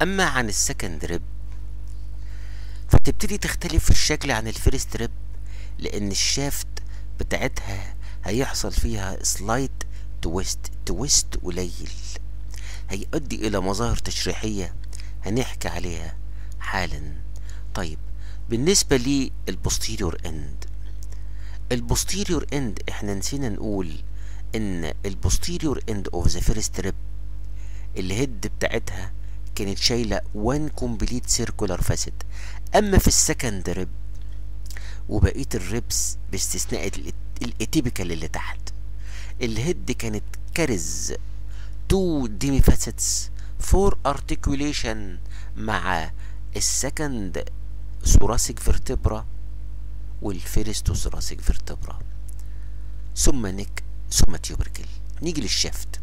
اما عن السكند ريب فتبتدي تختلف في الشكل عن الفيرست ريب لان الشافت بتاعتها هيحصل فيها سلايت تويست تويست قليل هيؤدي الى مظاهر تشريحية هنحكي عليها حالا طيب بالنسبة للبوستيريور اند البوستيريور اند احنا نسينا نقول ان البوستيريور اند اوف ذا فيرست ريب الهيد بتاعتها كانت شايلة 1 كومبليت سيركولار فاسد اما في السكند ريب وبقية الريبس باستثناء الاتيبيكال اللي تحت الهيد كانت كارز 2 ديمي فاسيتس فور ارتكوليشن مع السكند ثوراسيك فيرتبرا والفيرست ثوراسيك فيرتبرا ثم نك ثم تيوبركل نيجي للشافت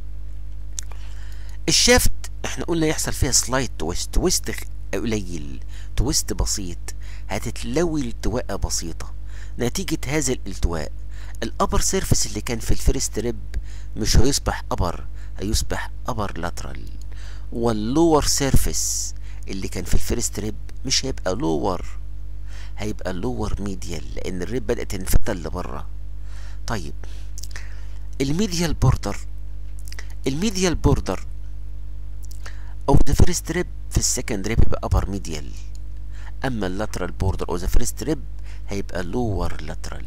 الشافت احنا قلنا يحصل فيها سلايد تويست تويست قليل تويست بسيط هتتلوي التواءة بسيطة نتيجة هذا الالتواء الابر سيرفيس اللي كان في الفيرست ريب مش هيصبح ابر هيصبح ابر لاترال واللور سيرفيس اللي كان في الفيرست ريب مش هيبقى لور هيبقى لور ميديال لان الريب بدأت تنفتل لبره طيب الميديال بوردر الميديال بوردر او ذا فيرست ريب في السكند ريب يبقى ابر ميديال اما اللاترال بوردر او ذا فيرست ريب هيبقى لور لاترال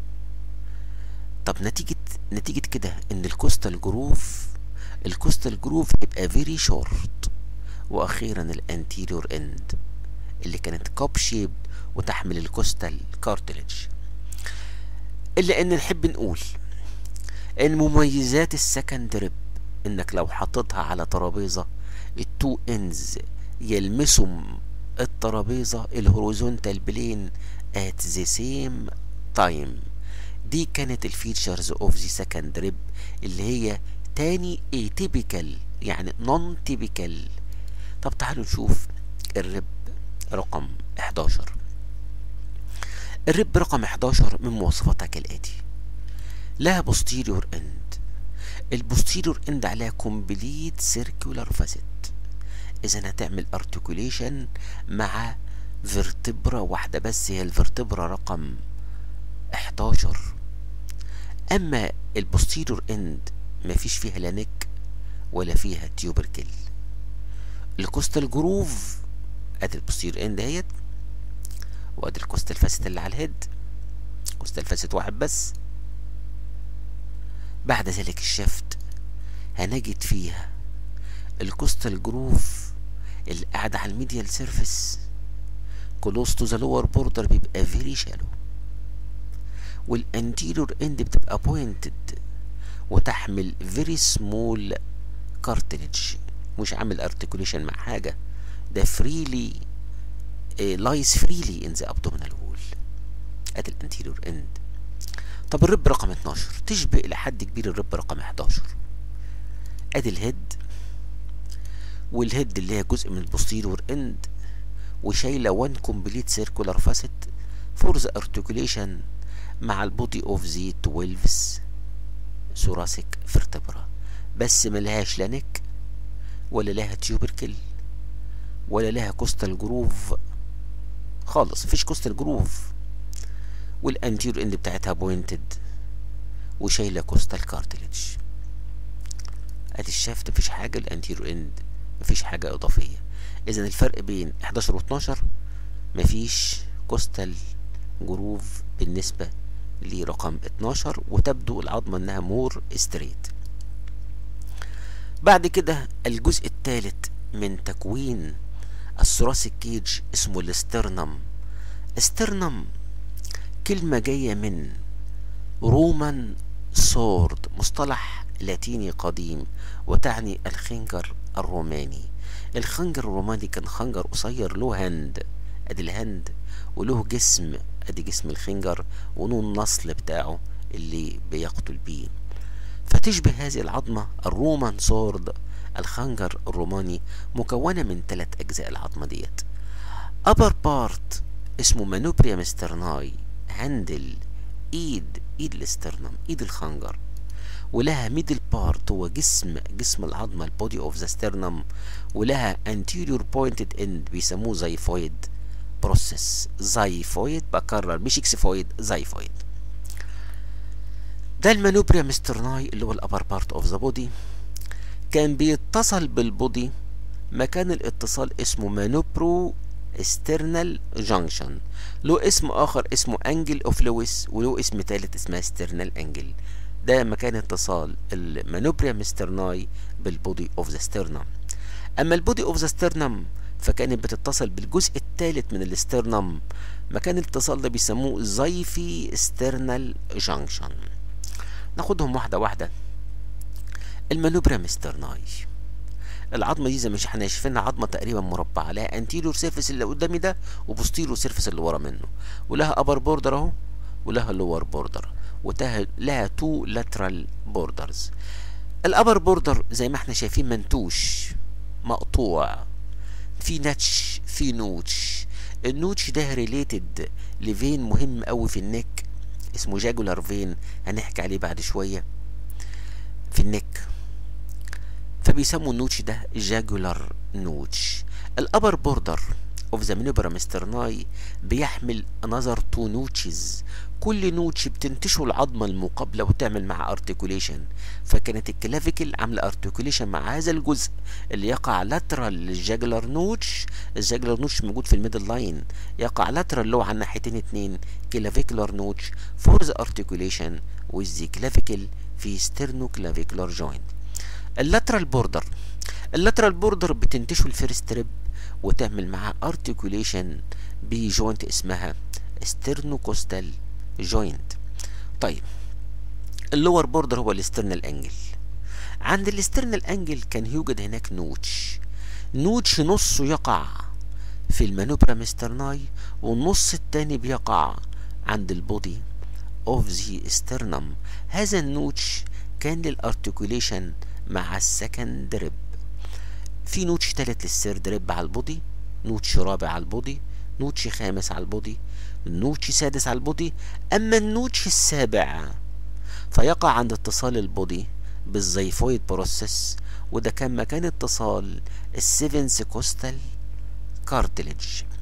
طب نتيجة نتيجة كده ان الكوستال جروف الكوستال جروف يبقى فيري شورت واخيرا الانتيريور اند اللي كانت كوب شيب وتحمل الكوستال كارتلج الا ان نحب نقول ان مميزات السكند ريب انك لو حطيتها على ترابيزه التو انز يلمسوا الترابيزه الهوريزونتال بلين at the same time دي كانت الفيتشرز اوف ذا سكند ريب اللي هي تاني atypical يعني نون تيبيكال طب تعالوا نشوف الريب رقم 11 الريب رقم 11 من مواصفاتها كالآتي لها بوستيريور اند البوستيريور اند عليها كومبليت سيركولار فاسيت اذا هتعمل ارتكوليشن مع فيرتبرا واحدة بس هي الفيرتبرا رقم 11 اما البوستيريور اند مفيش فيها لا نك ولا فيها تيوبركل الكوستال جروف ادي البوستيريور اند اهيت وادي الكوستال فاسيت اللي على الهيد كوستال فاسيت واحد بس بعد ذلك الشفت هنجد فيها الكوستال جروف اللي قاعد على الميديال سيرفيس كلوز تو ذا لور بوردر بيبقى فيري شالو والانتيريور اند بتبقى بوينتد وتحمل فيري سمول كارتلج مش عامل ارتكوليشن مع حاجه ده فريلي لايز فريلي ان ذا ابدومينال وول ادي الانتيريور اند طب الرب رقم 12 تشبه الى حد كبير الرب رقم 11 ادي الهيد والهيد اللي هي جزء من البوستيريور اند وشايله 1 كومبليت سيركولار فاسيت فور ذا ارتكوليشن مع البودي اوف ذا 12 ثوراسيك فيرتبرا بس ملهاش لا نك ولا لها تيوبركل ولا لها كوستال جروف خالص مفيش كوستال جروف والانتيور اند بتاعتها بوينتد وشايله كوستال كارتلج ادي الشافت مفيش حاجه الانتيور اند مفيش حاجه اضافيه اذا الفرق بين 11 و 12 مفيش كوستال جروف بالنسبه لرقم 12 وتبدو العظمه انها مور ستريت بعد كده الجزء الثالث من تكوين الثراسيك كيج اسمه الاسترنم استرنم كلمة جاية من رومان سورد مصطلح لاتيني قديم وتعني الخنجر الروماني الخنجر الروماني كان خنجر قصير له هند ادي الهند وله جسم ادي جسم الخنجر وله النصل بتاعه اللي بيقتل بيه فتشبه هذه العظمة الرومان سورد الخنجر الروماني مكونة من ثلاث أجزاء العظمة ديت upper part اسمه مانوبريا مسترناي هندل ايد ايد الاسترنم ايد الخنجر ولها ميدل بارت هو جسم جسم العظمة البودي اوف ذا سترنم ولها anterior pointed end بيسموه زيفويد بروسيس زيفويد بكرر مش اكسفويد زيفويد ده المانوبريا سترناي اللي هو الابر بارت اوف ذا بودي كان بيتصل بالبودي مكان الاتصال اسمه مانوبرو استرنال جانكشن له اسم اخر اسمه انجل اوف لويس وله اسم ثالث اسمها سترنال انجل ده مكان اتصال المانوبريا مسترناي بالبودي اوف ذا سترنم اما البودي اوف ذا سترنم فكانت بتتصل بالجزء الثالث من الاسترنم مكان الاتصال ده بيسموه زيفي سترنال جانكشن ناخدهم واحده واحده المانوبريا مسترناي العظمه دي زي ما احنا شايفينها عظمه تقريبا مربعه لها انتيريور سيرفيس اللي قدامي ده وبوستيريور سيرفيس اللي ورا منه ولها ابر بوردر اهو ولها لور بوردر ولها تو لاترال بوردرز الابر بوردر زي ما احنا شايفين منتوش مقطوع في نتش في نوتش النوتش ده ريليتد لفين مهم قوي في النك اسمه جاجولار فين هنحكي عليه بعد شويه في النك فبيسموا النوتش ده جاجولار نوتش الابر بوردر اوف ذا منوبرا سترناي بيحمل انذر تو نوتشز كل نوتش بتنتشه العظمة المقابلة وتعمل معها ارتكوليشن فكانت الكلافيكل عاملة ارتكوليشن مع هذا الجزء اللي يقع لاترال للجاجلر نوتش الجاجلر نوتش موجود في الميدل لاين يقع لاترال له على الناحيتين اتنين كلافيكولار نوتش فور ذا ارتكوليشن with the clavicle في sternoclavicular joint اللاترال بوردر اللاترال بوردر بتنتشه الفيرست ريب وتعمل معاه ارتكوليشن بجوينت اسمها ستيرنوكوستال جوينت طيب اللور بوردر هو الاسترنال انجل عند الاسترنال انجل كان يوجد هناك نوتش نوتش نصه يقع في المانوبرا مسترناي والنص التاني بيقع عند البودي اوف ذا استرنم هذا النوتش كان للارتكوليشن مع السكند ريب في نوتش تالت للسيرد ريب على البودي نوتش رابع على البودي نوتش خامس على البودي نوتش سادس على البودي اما النوتش السابع فيقع عند اتصال البودي بالزيفويد بروسيس وده كان مكان اتصال السيفنس كوستال كارتلج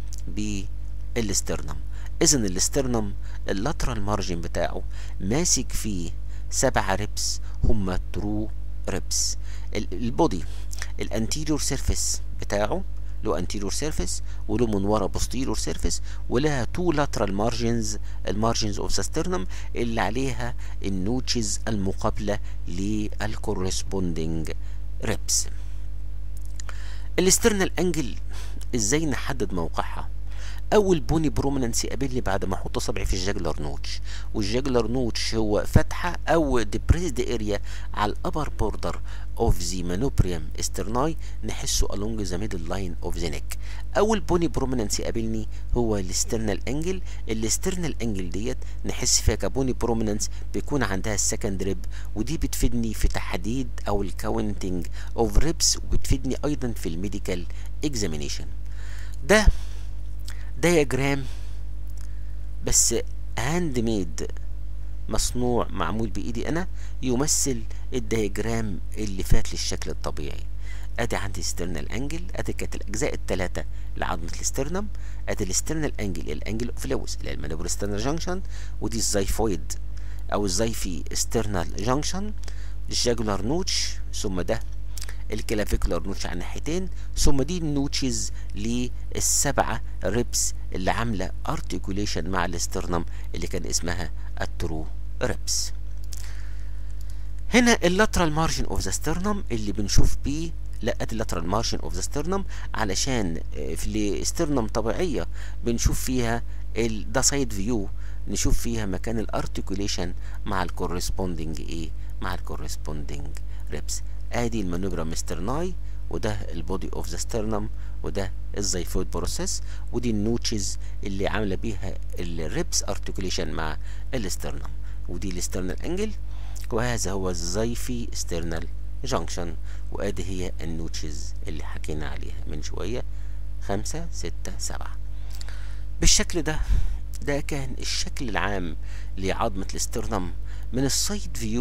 بالاسترنم اذا الاسترنم اللاترال مارجن بتاعه ماسك فيه سبع ريبس هما ترو ريبس البودي الانتيريور سيرفيس بتاعه له انتيريور سيرفيس وله من ورا بوستيريور سيرفيس ولها تو لاترال مارجنز المارجنز اوف سترنم اللي عليها النوتشز المقابله للكورسبوندنج ريبس الاسترنال انجل ازاي نحدد موقعها اول بوني بروميننس يقابلني بعد ما احط صبعي في الجاجلر نوتش والجاجلر نوتش هو فتحه او ديبريسد اريا على الابر بوردر اوف ذا مانوبريم استرناي نحسه along ذا ميدل لاين اوف ذا نيك اول بوني بروميننس يقابلني هو الاسترنال انجل الاسترنال انجل ديت نحس فيها كبوني بروميننس بيكون عندها السكند ريب ودي بتفيدني في تحديد او الكاونتنج اوف ريبس وبتفيدني ايضا في الميديكال اكزامينيشن ده دياجرام بس هاند ميد مصنوع معمول بايدي انا يمثل الدياجرام اللي فات للشكل الطبيعي ادي عندي سترنال انجل ادي كانت الاجزاء الثلاثه لعظمه الاسترنم ادي الاسترنال انجل الانجل اوف لويس اللي هي المانوبر سترنال جانكشن ودي الزايفويد او الزايفي سترنال جانكشن الجاجولار نوتش ثم ده الكلافيكولار نوتش على الناحيتين ثم دي النوتشز للسبعة ريبس اللي عاملة ارتكوليشن مع الاسترنم اللي كان اسمها الترو ريبس هنا اللاترال مارجن اوف ذا سترنم اللي بنشوف بيه لا ادي اللاترال مارجن اوف ذا سترنم علشان في الاسترنم طبيعيه بنشوف فيها ده سايد فيو نشوف فيها مكان الارتكوليشن مع الكورسبوندنج ايه مع الكورسبوندنج ريبس ادي المانوبرا مسترناي وده البودي اوف ذا سترنم وده الزيفويد بروسيس ودي النوتشز اللي عامله بيها الريبس ارتكوليشن مع الاسترنم ودي الاسترنال انجل وهذا هو الزيفي استرنال جانكشن وادي هي النوتشز اللي حكينا عليها من شويه خمسة ستة سبعة بالشكل ده ده كان الشكل العام لعظمة الاسترنم من السايد فيو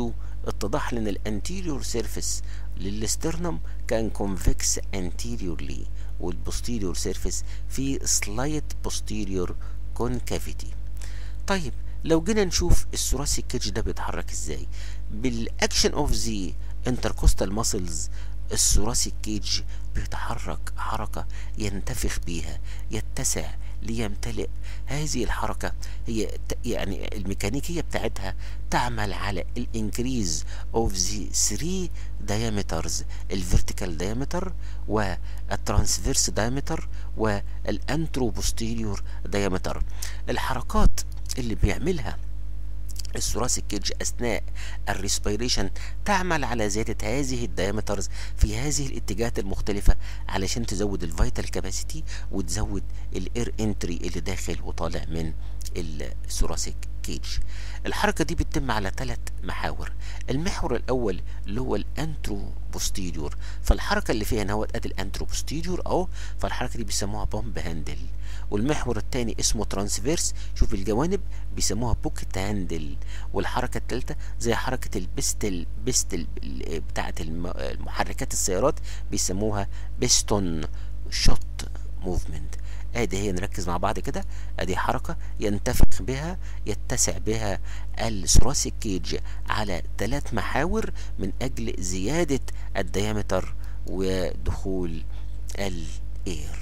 اتضح لنا الانتيريور سيرفيس للاسترنم كان كونفكس انتيريورلي والبوستيريور سيرفيس في سلايت بوستيريور كونكافيتي طيب لو جينا نشوف الثوراسيك كيج ده بيتحرك ازاي بالاكشن اوف ذا انتركوستال ماسلز الثوراسيك كيج بيتحرك حركة ينتفخ بيها يتسع ليمتلئ هذه الحركة هي يعني الميكانيكية بتاعتها تعمل على الانكريز اوف ذا 3 diameters الفيرتيكال diameter والترانسفيرس diameter والانترو بوستيريور diameter الحركات اللي بيعملها الثوراسيك كيج اثناء الريسبيريشن تعمل على زياده هذه الدايمترز في هذه الاتجاهات المختلفه علشان تزود الفيتال كاباسيتي وتزود الاير انتري اللي داخل وطالع من الثوراسيك كيج الحركة دي بتتم على ثلاث محاور المحور الأول اللي هو الانترو بوستيريور فالحركة اللي فيها نهوت ادي الانترو بوستيريور اهو فالحركة دي بيسموها بامب هاندل والمحور الثاني اسمه ترانسفيرس شوف الجوانب بيسموها بوكيت هاندل والحركة الثالثة زي حركة البستل بستل بتاعة المحركات السيارات بيسموها بيستون شوت موفمنت ادي هي نركز مع بعض كده ادي حركة ينتفخ بها يتسع بها الثوراسيك كيج على ثلاث محاور من اجل زيادة الديامتر ودخول الاير